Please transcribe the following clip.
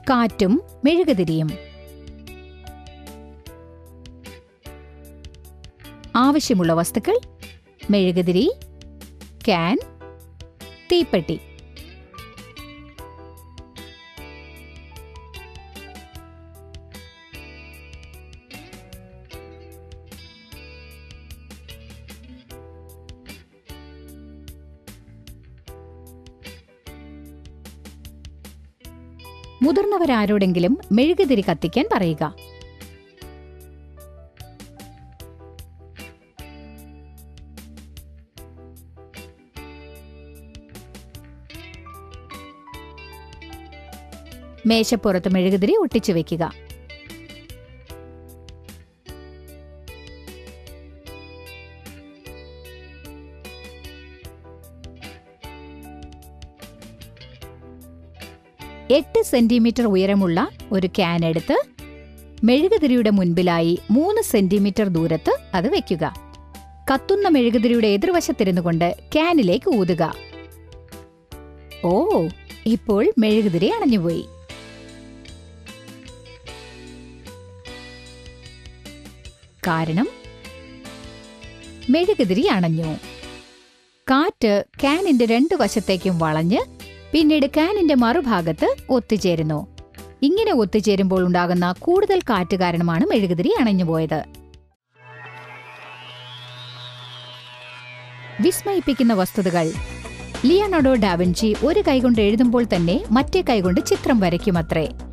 കാറ്റും മെഴുകുതിരിയും ആവശ്യമുള്ള വസ്തുക്കൾ മെഴുകുതിരി ക്യാൻ തീപ്പെട്ടി മുതിർന്നവരാരോടെങ്കിലും മെഴുകുതിരി കത്തിക്കാൻ പറയുക മേശപ്പുറത്ത് മെഴുകുതിരി ഒട്ടിച്ചു വെക്കുക എട്ട് സെന്റിമീറ്റർ ഉയരമുള്ള ഒരു ക്യാൻ എടുത്ത് മെഴുകുതിരിയുടെ മുൻപിലായി മൂന്ന് സെന്റിമീറ്റർ ദൂരത്ത് അത് വെക്കുക കത്തുന്ന മെഴുകുതിരിയുടെ എതിർവശത്തിരുന്നു കൊണ്ട് ക്യാനിലേക്ക് ഊതുക ഓ ഇപ്പോൾ മെഴുകുതിരി അണഞ്ഞുപോയി കാരണം മെഴുകുതിരി അണഞ്ഞു കാറ്റ് ക്യാനിന്റെ രണ്ടു വശത്തേക്കും വളഞ്ഞ് പിന്നീട് കാനിന്റെ മറുഭാഗത്ത് ഒത്തുചേരുന്നു ഇങ്ങനെ ഒത്തുചേരുമ്പോൾ ഉണ്ടാകുന്ന കൂടുതൽ കാറ്റ് കാരണമാണ് മെഴുകുതിരി അണഞ്ഞുപോയത് വിസ്മയിപ്പിക്കുന്ന വസ്തുതകൾ ലിയനാർഡോ ഡാവിഞ്ചി ഒരു കൈകൊണ്ട് എഴുതുമ്പോൾ തന്നെ മറ്റേ കൈകൊണ്ട് ചിത്രം വരയ്ക്കുമത്രേ